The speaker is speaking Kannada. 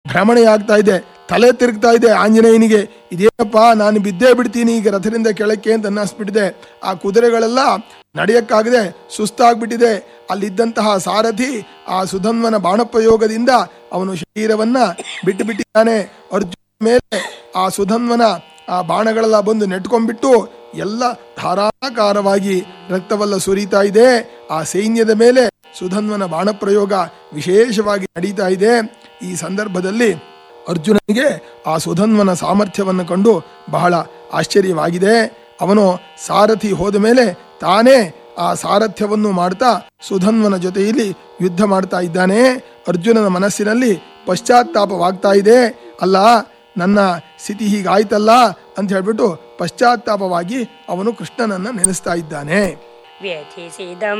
ಭ್ರಮಣೆ ಆಗ್ತಾ ಇದೆ ತಲೆ ತಿರುಗ್ತಾ ಇದೆ ಆಂಜನೇಯನಿಗೆ ಇದೇನಪ್ಪ ನಾನು ಬಿದ್ದೇ ಬಿಡ್ತೀನಿ ಈಗ ರಥದಿಂದ ಕೆಳಕ್ಕೆ ಅಂತ ಅನ್ನಿಸ್ಬಿಟ್ಟಿದೆ ಆ ಕುದುರೆಗಳೆಲ್ಲ ನಡೆಯಕ್ಕಾಗದೆ ಸುಸ್ತಾಗ್ಬಿಟ್ಟಿದೆ ಅಲ್ಲಿದ್ದಂತಹ ಸಾರಥಿ ಆ ಸುಧನ್ವನ ಬಾಣಪ್ರಯೋಗದಿಂದ ಅವನು ಶರೀರವನ್ನ ಬಿಟ್ಟು ಬಿಟ್ಟಿದ್ದಾನೆ ಅರ್ಜುನ ಮೇಲೆ ಆ ಸುಧನ್ವನ ಆ ಬಾಣಗಳೆಲ್ಲ ಬಂದು ನೆಟ್ಕೊಂಡ್ಬಿಟ್ಟು ಎಲ್ಲ ಧಾರಾಕಾರವಾಗಿ ರಕ್ತವೆಲ್ಲ ಸುರಿತಾ ಇದೆ ಆ ಸೈನ್ಯದ ಮೇಲೆ ಸುಧನ್ವನ ಬಾಣಪ್ರಯೋಗ ವಿಶೇಷವಾಗಿ ನಡೀತಾ ಇದೆ ಈ ಸಂದರ್ಭದಲ್ಲಿ ಅರ್ಜುನನಿಗೆ ಆ ಸುಧನ್ವನ ಸಾಮರ್ಥ್ಯವನ್ನು ಕಂಡು ಬಹಳ ಆಶ್ಚರ್ಯವಾಗಿದೆ ಅವನು ಸಾರಥಿ ಹೋದ ಮೇಲೆ ತಾನೇ ಆ ಸಾರಥ್ಯವನ್ನು ಮಾಡ್ತಾ ಸುಧನ್ವನ ಜೊತೆಯಲ್ಲಿ ಯುದ್ಧ ಮಾಡ್ತಾ ಇದ್ದಾನೆ ಅರ್ಜುನನ ಮನಸ್ಸಿನಲ್ಲಿ ಪಶ್ಚಾತ್ತಾಪವಾಗ್ತಾ ಇದೆ ಅಲ್ಲ ನನ್ನ ಸ್ಥಿತಿ ಹೀಗಾಯ್ತಲ್ಲ ಅಂತ ಹೇಳ್ಬಿಟ್ಟು ಪಶ್ಚಾತ್ತಾಪವಾಗಿ ಅವನು ಕೃಷ್ಣನನ್ನ ನೆನೆಸ್ತಾ ಇದ್ದಾನೆ व्यथिसिदं